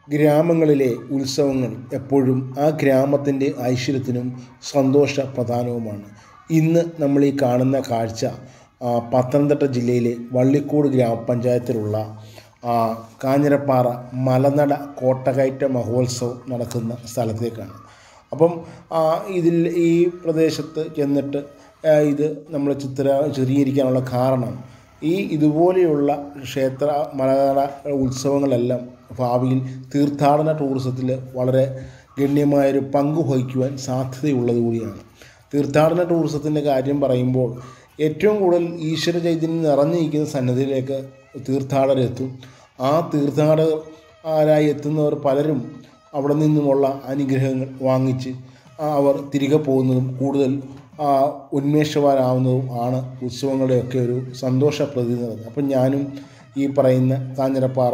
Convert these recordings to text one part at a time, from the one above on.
ഗ്രാമങ്ങളിലെ ഉത്സവങ്ങൾ എപ്പോഴും ആ ഗ്രാമത്തിൻ്റെ ഐശ്വര്യത്തിനും സന്തോഷ പ്രധാനവുമാണ് ഇന്ന് നമ്മൾ ഈ കാണുന്ന കാഴ്ച ആ, പത്തനംതിട്ട ജില്ലയിലെ വള്ളിക്കോട് ഗ്രാമപഞ്ചായത്തിലുള്ള ആ, കാഞ്ഞിരപ്പാറ മലനട കോട്ടകയറ്റ മഹോത്സവം നടക്കുന്ന സ്ഥലത്തേക്കാണ് അപ്പം ആ, ഇതിൽ ഈ പ്രദേശത്ത് ചെന്നിട്ട് ആ, ഇത് നമ്മൾ ചിത്ര ചിത്രീകരിക്കാനുള്ള കാരണം ഈ ഇതുപോലെയുള്ള ക്ഷേത്ര മലനട ഉത്സവങ്ങളെല്ലാം ഭാവിയിൽ തീർത്ഥാടന ടൂറിസത്തിൽ വളരെ ഗണ്യമായൊരു പങ്ക് വഹിക്കുവാൻ സാധ്യതയുള്ളത് കൂടിയാണ് തീർത്ഥാടന ടൂറിസത്തിൻ്റെ കാര്യം പറയുമ്പോൾ ഏറ്റവും കൂടുതൽ ഈശ്വര ചൈതന്യം നിറഞ്ഞിരിക്കുന്ന സന്നദ്ധിയിലേക്ക് തീർത്ഥാടകരെത്തും ആ തീർത്ഥാടകരായി എത്തുന്നവർ പലരും അവിടെ നിന്നുമുള്ള അനുഗ്രഹങ്ങൾ വാങ്ങിച്ച് ആ, അവർ തിരികെ പോകുന്നതും കൂടുതൽ ആ, ഉന്മേഷവാനാവുന്നതും ആണ് ഉത്സവങ്ങളുടെയൊക്കെ ഒരു സന്തോഷ പ്രതിനിധി അപ്പം ഞാനും ഈ പറയുന്ന കാഞ്ഞിരപ്പാറ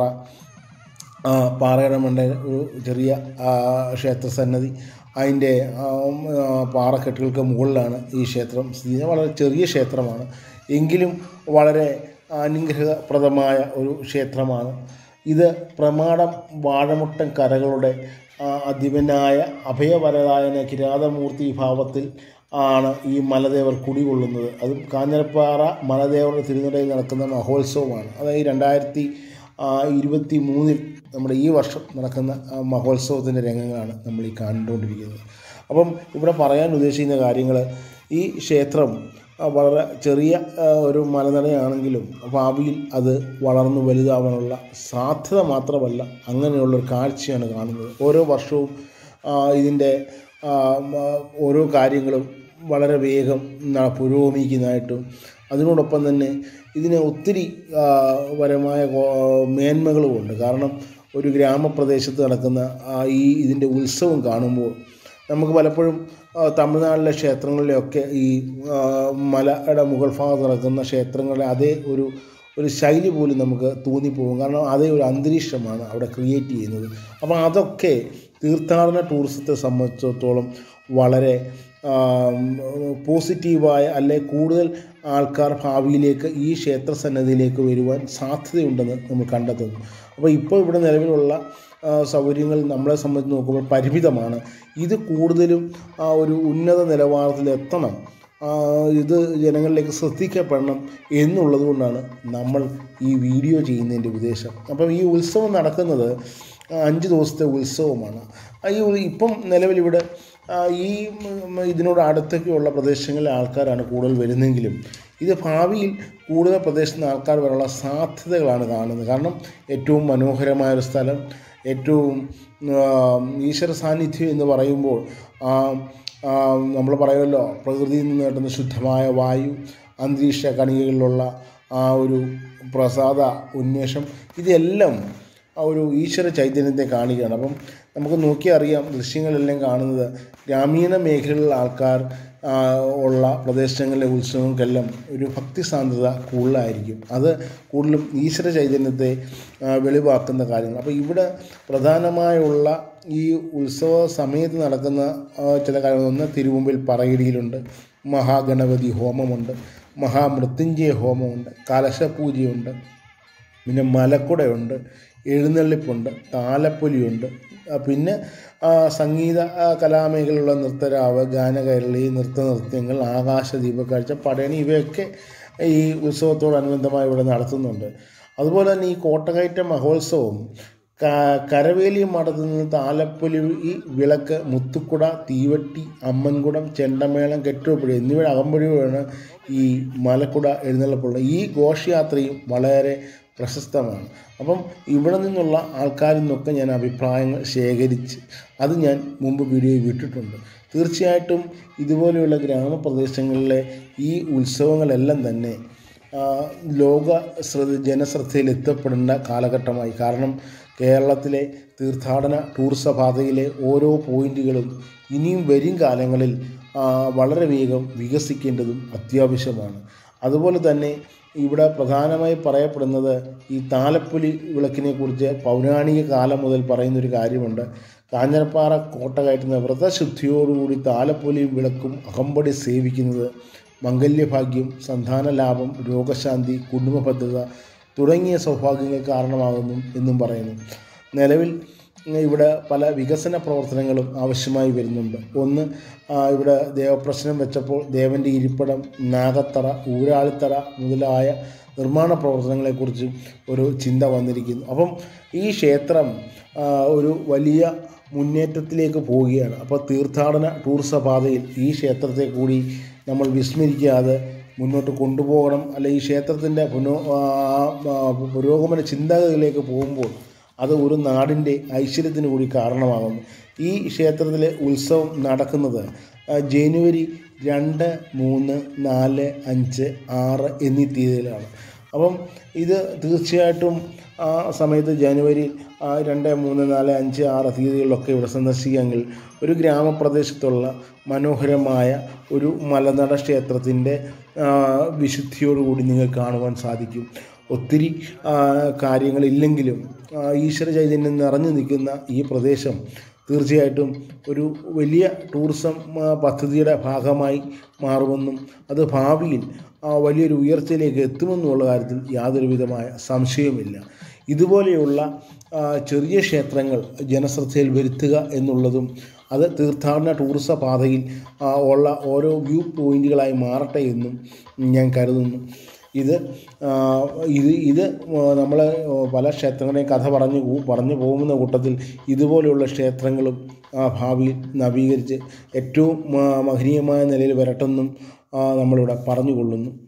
ആ, പാറയുടെ മണ്ട ഒരു ചെറിയ ആ, ക്ഷേത്രസന്നതി അതിൻ്റെ ആ, ഉം, ആ, പാറക്കെട്ടുകൾക്ക് മുകളിലാണ് ഈ ക്ഷേത്രം സ്ഥിതി ചെയ്യുന്നത് വളരെ ചെറിയ ക്ഷേത്രമാണ് എങ്കിലും വളരെ അനുഗ്രഹപ്രദമായ ഒരു ക്ഷേത്രമാണ് ഇത് പ്രമാടം വാഴമുട്ടൻ കരകളുടെ ആ, അധിപനായ അഭയവരദായന കിരാതമൂർത്തി ഭാവത്തിൽ ആണ് ഈ മലദേവർ കുടികൊള്ളുന്നത് അതും കാഞ്ഞിരപ്പാറ മലദേവരുടെ തിരുനടയിൽ നടക്കുന്ന മഹോത്സവമാണ് അതായത് രണ്ടായിരത്തി ഇരുപത്തി മൂന്നിൽ നമ്മുടെ ഈ വർഷം നടക്കുന്ന ആ മഹോത്സവത്തിൻ്റെ രംഗങ്ങളാണ് നമ്മൾ ഈ കണ്ടുകൊണ്ടിരിക്കുന്നത് അപ്പം ഇവിടെ പറയാൻ ഉദ്ദേശിക്കുന്ന കാര്യങ്ങൾ ഈ ക്ഷേത്രം ആ, വളരെ ചെറിയ ആ, ഒരു മലനിരയാണെങ്കിലും ഭാവിയിൽ അത് വളർന്നു വലുതാവാനുള്ള സാധ്യത മാത്രമല്ല അങ്ങനെയുള്ളൊരു കാഴ്ചയാണ് കാണുന്നത് ഓരോ വർഷവും ആ, ഇതിൻ്റെ ആ, മ- ഓരോ കാര്യങ്ങളും വളരെ വേഗം ന- പുരോഗമിക്കുന്നതായിട്ടും അതിനോടൊപ്പം തന്നെ ഇതിന് ഒത്തിരി ആ, പരമായ ഗോ- മേന്മകളുമുണ്ട് കാരണം ഒരു ഗ്രാമപ്രദേശത്ത് നടക്കുന്ന ആ, ഈ ഇതിൻ്റെ ഉത്സവം കാണുമ്പോൾ നമുക്ക് പലപ്പോഴും ആ, തമിഴ്നാട്ടിലെ ക്ഷേത്രങ്ങളിലൊക്കെ ഈ ആ, മലയുടെ മുകൾ ഭാഗത്ത് നടക്കുന്ന ക്ഷേത്രങ്ങളിലെ അതേ ഒരു ഒരു ശൈലി പോലും നമുക്ക് തോന്നിപ്പോകും കാരണം അതേ ഒരു അന്തരീക്ഷമാണ് അവിടെ ക്രിയേറ്റ് ചെയ്യുന്നത് അപ്പോൾ അതൊക്കെ തീർത്ഥാടന ടൂറിസത്തെ സംബന്ധിച്ചിടത്തോളം വളരെ പോസിറ്റീവായ അല്ലെ കൂടുതൽ ആൾക്കാർ ഭാവിയിലേക്ക് ഈ ക്ഷേത്ര സന്നദ്ധിയിലേക്ക് വരുവാൻ സാധ്യതയുണ്ടെന്ന് നമ്മൾ കണ്ടെത്തുന്നു അപ്പോൾ ഇപ്പോൾ ഇവിടെ നിലവിലുള്ള ആ, സൗകര്യങ്ങൾ നമ്മളെ സംബന്ധിച്ച് നോക്കുമ്പോൾ പരിമിതമാണ് ഇത് കൂടുതലും ആ ഒരു ഉന്നത നിലവാരത്തിൽ എത്തണം ആ, ഇത് ജനങ്ങളിലേക്ക് ശ്രദ്ധിക്കപ്പെടണം എന്നുള്ളത് കൊണ്ടാണ് നമ്മൾ ഈ വീഡിയോ ചെയ്യുന്നതിൻ്റെ ഉദ്ദേശം അപ്പം ഈ ഉത്സവം നടക്കുന്നത് അഞ്ച് ദിവസത്തെ ഉത്സവമാണ് ആ, ഈ ഉ- ഇപ്പം നിലവിലിവിടെ ആ, ഈ ഉം, ഇതിനോട് അടുത്തൊക്കെയുള്ള പ്രദേശങ്ങളിലെ ആൾക്കാരാണ് കൂടുതൽ വരുന്നെങ്കിലും ഇത് ഭാവിയിൽ കൂടുതൽ പ്രദേശത്ത് നിന്ന് ആൾക്കാർ വരാനുള്ള സാധ്യതകളാണ് കാണുന്നത് കാരണം ഏറ്റവും മനോഹരമായൊരു സ്ഥലം ഏറ്റവും ആ, ഈശ്വര സാന്നിധ്യം എന്ന് പറയുമ്പോൾ ആ നമ്മൾ പറയുമല്ലോ പ്രകൃതിയിൽ നിന്ന് കിട്ടുന്ന ശുദ്ധമായ വായു അന്തരീക്ഷ കണികകളിലുള്ള ആ ഒരു പ്രസാദ ഉന്മേഷം ഇതെല്ലാം ആ ഒരു ഈശ്വര ചൈതന്യത്തെ കാണുകയാണ് അപ്പം നമുക്ക് നോക്കി അറിയാം ദൃശ്യങ്ങളെല്ലാം കാണുന്നത് ഗ്രാമീണ മേഖലയിലുള്ള ആൾക്കാർ ആ, ഉള്ള പ്രദേശങ്ങളിലെ ഉത്സവങ്ങൾക്കെല്ലാം ഒരു ഭക്തി സാന്ദ്രത കൂടുതലായിരിക്കും അത് കൂടുതലും ഈശ്വര ചൈതന്യത്തെ ആ, വെളിവാക്കുന്ന കാര്യങ്ങൾ അപ്പോൾ ഇവിടെ പ്രധാനമായുള്ള ഈ ഉത്സവ സമയത്ത് നടക്കുന്ന ആ, ചില കാര്യങ്ങൾ ഒന്ന് തിരുമുമ്പിൽ പറയിടിയിലുണ്ട് മഹാഗണപതി ഹോമമുണ്ട് മഹാമൃത്യുഞ്ജയ ഹോമമുണ്ട് കലശപൂജയുണ്ട് പിന്നെ മലക്കുടയുണ്ട് എഴുന്നള്ളിപ്പുണ്ട് താലപ്പൊലിയുണ്ട് ആ, പിന്നെ ആ, സംഗീത ആ, കലാമേഖലയിലുള്ള നൃത്തരാവ് ഗാനകൈരളി നൃത്തനൃത്യങ്ങൾ ആകാശദീപക്കാഴ്ച പടയണി ഇവയൊക്കെ ഈ ഉത്സവത്തോടനുബന്ധമായി ഇവിടെ നടത്തുന്നുണ്ട് അതുപോലെ തന്നെ ഈ കോട്ടകയറ്റ മഹോത്സവം ക- കരവേലി മഠത്തിൽ നിന്ന് താലപ്പൊലി ഈ വിളക്ക് മുത്തുക്കുട തീവട്ടി അമ്മൻകുടം ചെണ്ടമേളം കെട്ടുപടി എന്നിവയുടെ അകമ്പടിയാണ് ഈ മലക്കുട എഴുന്നള്ളപ്പുള്ള ഈ ഘോഷയാത്രയും വളരെ പ്രശസ്തമാണ് അപ്പം ഇവിടെ നിന്നുള്ള ആൾക്കാരിൽ നിന്നൊക്കെ ഞാൻ അഭിപ്രായങ്ങൾ ശേഖരിച്ച് അത് ഞാൻ മുമ്പ് വീഡിയോയിൽ വിട്ടിട്ടുണ്ട് തീർച്ചയായിട്ടും ഇതുപോലെയുള്ള ഗ്രാമപ്രദേശങ്ങളിലെ ഈ ഉത്സവങ്ങളെല്ലാം തന്നെ ആ, ലോക ശ്രദ്ധ ജനശ്രദ്ധയിൽ എത്തപ്പെടേണ്ട കാലഘട്ടമായി കാരണം കേരളത്തിലെ തീർത്ഥാടന ടൂറിസ പാതയിലെ ഓരോ പോയിന്റുകളും ഇനിയും വരും കാലങ്ങളിൽ ആ, വളരെ വേഗം വികസിക്കേണ്ടതും അത്യാവശ്യമാണ് അതുപോലെ തന്നെ ഇവിടെ പ്രധാനമായി പറയപ്പെടുന്നത് ഈ താലപ്പൊലി വിളക്കിനെ കുറിച്ച് പൗരാണിക കാലം മുതൽ പറയുന്നൊരു കാര്യമുണ്ട് കാഞ്ഞിരപ്പാറ കോട്ട കയറ്റുന്ന വ്രതശുദ്ധിയോടുകൂടി താലപ്പൊലിയും വിളക്കും അകമ്പടി സേവിക്കുന്നത് മംഗല്യഭാഗ്യം സന്താന ലാഭം രോഗശാന്തി കുടുംബ ഭദ്രത തുടങ്ങിയ സൗഭാഗ്യങ്ങൾ കാരണമാകുന്നു എന്നും പറയുന്നു നിലവിൽ ഇവിടെ പല വികസന പ്രവർത്തനങ്ങളും ആവശ്യമായി വരുന്നുണ്ട് ഒന്ന് ആ, ഇവിടെ ദേവപ്രശ്നം വെച്ചപ്പോൾ ദേവൻ്റെ ഇരിപ്പിടം നാഗത്തറ ഊരാളിത്തറ മുതലായ നിർമ്മാണ പ്രവർത്തനങ്ങളെക്കുറിച്ച് ഒരു ചിന്ത വന്നിരിക്കുന്നു അപ്പം ഈ ക്ഷേത്രം ആ, ഒരു വലിയ മുന്നേറ്റത്തിലേക്ക് പോവുകയാണ് അപ്പോൾ തീർത്ഥാടന ടൂറിസം പാതയിൽ ഈ ക്ഷേത്രത്തെ കൂടി നമ്മൾ വിസ്മരിക്കാതെ മുന്നോട്ട് കൊണ്ടുപോകണം അല്ലെ ഈ ക്ഷേത്രത്തിൻ്റെ പുനോ ആ, ആ, പുരോഗമന ചിന്തകളിലേക്ക് പോകുമ്പോൾ അത് ഒരു നാടിൻ്റെ ഐശ്വര്യത്തിന് കൂടി കാരണമാകുന്നു ഈ ക്ഷേത്രത്തിലെ ഉത്സവം നടക്കുന്നത് ആ, ജനുവരി രണ്ട് മൂന്ന് നാല് അഞ്ച് ആറ് എന്നീ തീയതിയിലാണ് അപ്പം ഇത് തീർച്ചയായിട്ടും ആ സമയത്ത് ജനുവരി ആ, രണ്ട് മൂന്ന് നാല് അഞ്ച് ആറ് തീയതികളിലൊക്കെ ഇവിടെ സന്ദർശിക്കാമെങ്കിൽ ഒരു ഗ്രാമപ്രദേശത്തുള്ള മനോഹരമായ ഒരു മലനട ക്ഷേത്രത്തിൻ്റെ ആ, വിശുദ്ധിയോടുകൂടി നിങ്ങൾക്ക് കാണുവാൻ സാധിക്കും ഒത്തിരി ആ, കാര്യങ്ങളില്ലെങ്കിലും ആ, ഈശ്വര ചൈതന്യം നിറഞ്ഞു നിൽക്കുന്ന ഈ പ്രദേശം തീർച്ചയായിട്ടും ഒരു വലിയ ടൂറിസം ആ, പദ്ധതിയുടെ ഭാഗമായി മാറുമെന്നും അത് ഭാവിയിൽ ആ, വലിയൊരു ഉയർച്ചയിലേക്ക് എത്തുമെന്നുള്ള കാര്യത്തിൽ യാതൊരു വിധമായ സംശയവുമില്ല ഇതുപോലെയുള്ള ആ, ചെറിയ ക്ഷേത്രങ്ങൾ ജനശ്രദ്ധയിൽ വരുത്തുക എന്നുള്ളതും അത് തീർത്ഥാടന ടൂറിസം പാതയിൽ ആ, ഉള്ള ഓരോ വ്യൂ പോയിന്റുകളായി മാറട്ടെ എന്നും ഞാൻ കരുതുന്നു ഇത് ആ, ഇത് ഇത് നമ്മൾ പല ക്ഷേത്രങ്ങളെയും കഥ പറഞ്ഞു പോ- പറഞ്ഞു പോകുന്ന കൂട്ടത്തിൽ ഇതുപോലെയുള്ള ക്ഷേത്രങ്ങളും ആ, ഭാവിയിൽ നവീകരിച്ച് ഏറ്റവും ആ, മഹനീയമായ നിലയിൽ വരട്ടെന്നും ആ, നമ്മളിവിടെ പറഞ്ഞുകൊള്ളുന്നു